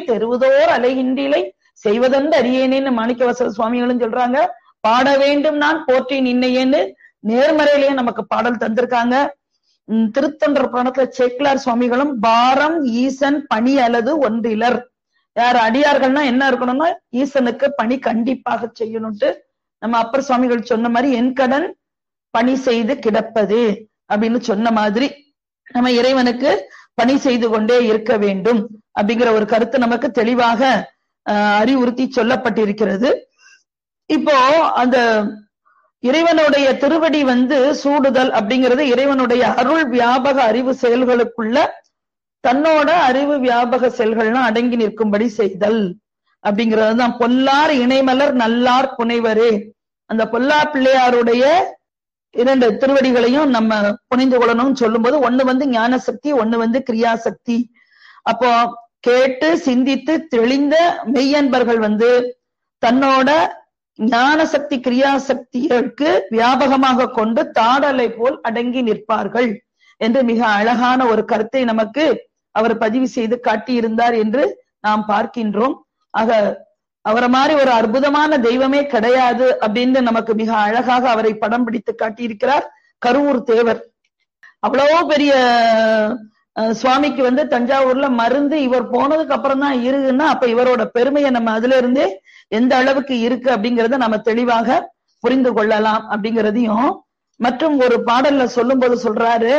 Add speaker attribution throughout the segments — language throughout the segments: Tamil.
Speaker 1: தெருவுதோர் அலைகின்றிலை செய்வதென்று அறியேனேன்னு மாணிக்கவாசக சுவாமிகளும் சொல்றாங்க பாட வேண்டும் நான் போற்றி நின்னையேன்னு நேர்மறையிலேயே நமக்கு பாடல் தந்திருக்காங்க உம் திருத்தொண்டர் புராணத்துல சேக்கிலார் சுவாமிகளும் பாரம் ஈசன் பணி அல்லது ஒன்றிலர் யார் அடியார்கள்னா என்ன இருக்கணும்னா ஈசனுக்கு பணி கண்டிப்பாக செய்யணும்ட்டு நம்ம அப்பர் சுவாமிகள் சொன்ன மாதிரி என் கடன் பணி செய்து கிடப்பது அப்படின்னு சொன்ன மாதிரி நம்ம இறைவனுக்கு பணி செய்து கொண்டே இருக்க வேண்டும் அப்படிங்கிற ஒரு கருத்து நமக்கு தெளிவாக ஆஹ், அறிவுறுத்தி சொல்லப்பட்டிருக்கிறது இப்போ அந்த இறைவனுடைய திருவடி வந்து சூடுதல் அப்படிங்கிறது இறைவனுடைய அருள் வியாபக அறிவு செயல்களுக்குள்ள தன்னோட அறிவு வியாபக செயல்கள்லாம் அடங்கி நிற்கும்படி செய்தல் அப்படிங்கிறதுதான் பொல்லார் இணைமலர் நல்லார் புனைவரே அந்த பொல்லா பிள்ளையாருடைய இரண்டு திருவடிகளையும் நம்ம புனிந்து கொள்ளணும்னு சொல்லும்போது ஒண்ணு வந்து ஞான சக்தி ஒண்ணு வந்து கிரியாசக்தி அப்போ கேட்டு சிந்தித்து தெளிந்த மெய்யன்பர்கள் வந்து தன்னோட ஞான சக்தி கிரியாசக்திகளுக்கு வியாபகமாக கொண்டு தாடலை போல் அடங்கி நிற்பார்கள் என்று மிக அழகான ஒரு கருத்தை நமக்கு அவர் பதிவு செய்து காட்டியிருந்தார் என்று நாம் பார்க்கின்றோம் ஆக அவரை மாதிரி ஒரு அற்புதமான தெய்வமே கிடையாது அப்படின்னு நமக்கு மிக அழகாக அவரை படம் பிடித்து காட்டியிருக்கிறார் கருவூர் தேவர் அவ்வளவோ பெரிய அஹ், சுவாமிக்கு வந்து தஞ்சாவூர்ல மருந்து இவர் போனதுக்கு அப்புறம் தான் இருக்குன்னா அப்ப இவரோட பெருமையை நம்ம அதுல இருந்தே எந்த அளவுக்கு இருக்கு அப்படிங்கறத நம்ம தெளிவாக புரிந்து கொள்ளலாம் அப்படிங்கிறதையும் மற்றும் ஒரு பாடல்ல சொல்லும்போது சொல்றாரு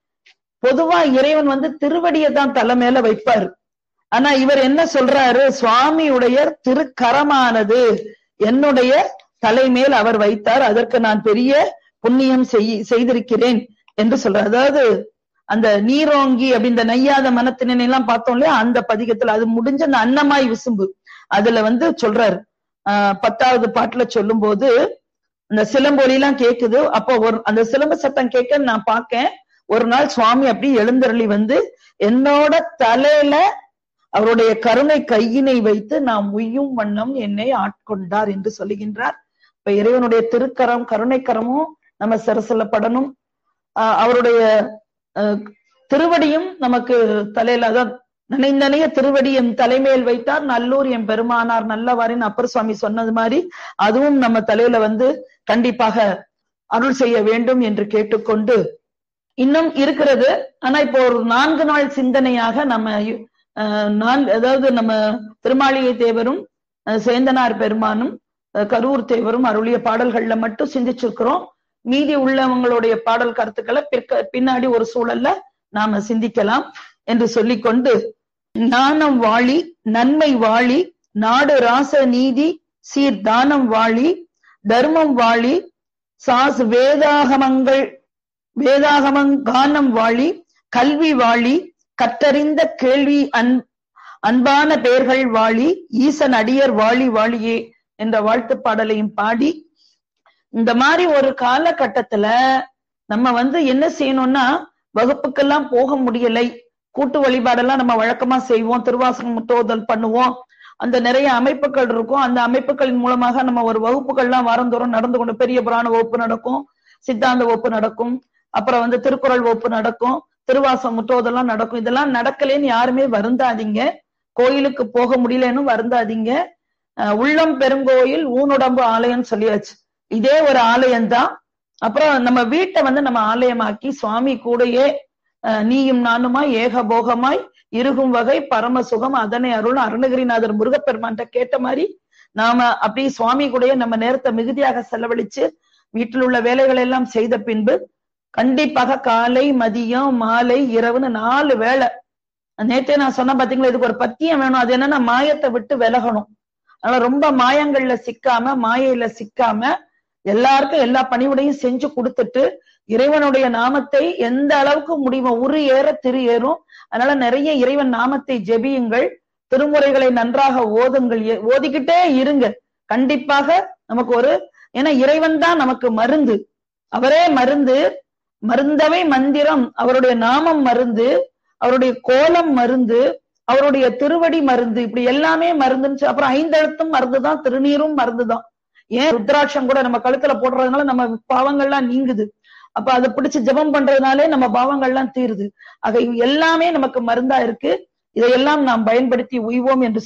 Speaker 1: பொதுவா இறைவன் வந்து திருவடியை தான் தலை மேல வைப்பாரு ஆனா இவர் என்ன சொல்றாரு சுவாமியுடைய திருக்கரமானது என்னுடைய தலைமேல் அவர் வைத்தார் அதற்கு நான் பெரிய புண்ணியம் செய்- செய்திருக்கிறேன் என்று சொல்றார் அதாவது அந்த நீரோங்கி அப்படி இந்த நையாத மனத்தினை எல்லாம் பார்த்தோம் இல்லையா அந்த பதிகத்துல அது முடிஞ்ச அந்த அன்னமாய் விசும்பு அதுல வந்து சொல்றாரு ஆஹ் பத்தாவது பாட்டுல சொல்லும்போது அந்த சிலம்பொலி எல்லாம் கேக்குது அப்போ ஒரு அந்த சிலம்பு சத்தம் கேட்க நான் பார்க்கேன் ஒரு நாள் சுவாமி அப்படி எழுந்தருளி வந்து என்னோட தலையில அவருடைய கருணை கையினை வைத்து நாம் உய்யும் வண்ணம் என்னை ஆட்கொண்டார் என்று சொல்லுகின்றார் இப்ப இறைவனுடைய திருக்கரம் கருணை கரமும் நம்ம சிரசில படணும் ஆஹ் அவருடைய ஆஹ் திருவடியும் நமக்கு தலையில அதான் நினைந்தனைய திருவடி என் தலைமையில் வைத்தார் நல்லூர் என் பெருமானார் நல்லவாரின் அப்பர் சுவாமி சொன்னது மாதிரி அதுவும் நம்ம தலையில வந்து கண்டிப்பாக அருள் செய்ய வேண்டும் என்று கேட்டுக்கொண்டு இன்னும் இருக்கிறது ஆனா இப்போ ஒரு நான்கு நாள் சிந்தனையாக நம்ம அஹ், நான் அதாவது நம்ம திருமாளிகை தேவரும் அஹ், சேந்தனார் பெருமானும் அஹ், கரூர் தேவரும் அருளிய பாடல்கள்ல மட்டும் சிந்திச்சிருக்கிறோம் மீதி உள்ளவங்களுடைய பாடல் கருத்துக்களை பிற்க பின்னாடி ஒரு சூழல்ல நாம சிந்திக்கலாம் என்று சொல்லிக்கொண்டு ஞானம் வாழி நன்மை வாழி நாடு ராச நீதி சீர் தானம் வாழி தர்மம் வாழி சாஸ் வேதாகமங்கள் வேதாகமங் கானம் வாழி கல்வி வாழி கற்றறிந்த கேள்வி அன் அன்பான பெயர்கள் வாழி ஈசன் அடியர் வாழி வாழியே என்ற வாழ்த்து பாடலையும் பாடி இந்த மாதிரி ஒரு காலகட்டத்துல நம்ம வந்து என்ன செய்யணும்னா வகுப்புக்கெல்லாம் போக முடியலை கூட்டு வழிபாடெல்லாம் நம்ம வழக்கமா செய்வோம் திருவாசகம் முற்றோதல் பண்ணுவோம் அந்த நிறைய அமைப்புகள் இருக்கும் அந்த அமைப்புகளின் மூலமாக நம்ம ஒரு வகுப்புகள்லாம் வாரந்தோறும் நடந்து கொண்டு பெரிய புராண வகுப்பு நடக்கும் சித்தாந்த வகுப்பு நடக்கும் அப்புறம் வந்து திருக்குறள் வகுப்பு நடக்கும் திருவாசகம் முற்றோதெல்லாம் நடக்கும் இதெல்லாம் நடக்கலேன்னு யாருமே வருந்தாதீங்க கோயிலுக்கு போக முடியலன்னு வருந்தாதீங்க அஹ் உள்ளம் பெருங்கோயில் ஊனுடம்பு ஆலயம்னு சொல்லியாச்சு இதே ஒரு ஆலயம்தான் அப்புறம் நம்ம வீட்டை வந்து நம்ம ஆலயமாக்கி சுவாமி கூடயே அஹ் நீயும் நானுமாய் ஏகபோகமாய் இருகும் வகை பரம சுகம் அதனை அருள் அருணகிரிநாதர் முருகப்பெருமான்ட்ட கேட்ட மாதிரி நாம அப்படி சுவாமி கூடயே நம்ம நேரத்தை மிகுதியாக செலவழிச்சு வீட்டில் உள்ள வேலைகளை எல்லாம் செய்த பின்பு கண்டிப்பாக காலை மதியம் மாலை இரவுன்னு நாலு வேளை நேத்தே நான் சொன்ன பாத்தீங்களா இதுக்கு ஒரு பத்தியம் வேணும் அது என்னன்னா மாயத்தை விட்டு விலகணும் அதனால ரொம்ப மாயங்கள்ல சிக்காம மாயையில சிக்காம எல்லாருக்கும் எல்லா பணிவுடையும் செஞ்சு கொடுத்துட்டு இறைவனுடைய நாமத்தை எந்த அளவுக்கு முடியுமோ உரு ஏற திரு ஏறும் அதனால நிறைய இறைவன் நாமத்தை ஜெபியுங்கள் திருமுறைகளை நன்றாக ஓதுங்கள் எ- ஓதிக்கிட்டே இருங்க கண்டிப்பாக நமக்கு ஒரு ஏன்னா இறைவன் தான் நமக்கு மருந்து அவரே மருந்து மருந்தவை மந்திரம் அவருடைய நாமம் மருந்து அவருடைய கோலம் மருந்து அவருடைய திருவடி மருந்து இப்படி எல்லாமே மருந்துன்னு சொல்லி- அப்புறம் ஐந்தெழுத்தும் மருந்து தான் திருநீரும் மருந்து தான் ஏன் ருத்ராட்சம் கூட நம்ம கழுத்துல போடுறதுனால நம்ம பாவங்கள்லாம் நீங்குது அப்ப அதை பிடிச்சு ஜெபம் பண்றதுனாலே நம்ம பாவங்கள்லாம் தீருது ஆக இவை எல்லாமே நமக்கு மருந்தா இருக்கு இதையெல்லாம் நாம் பயன்படுத்தி உய்வோம் என்று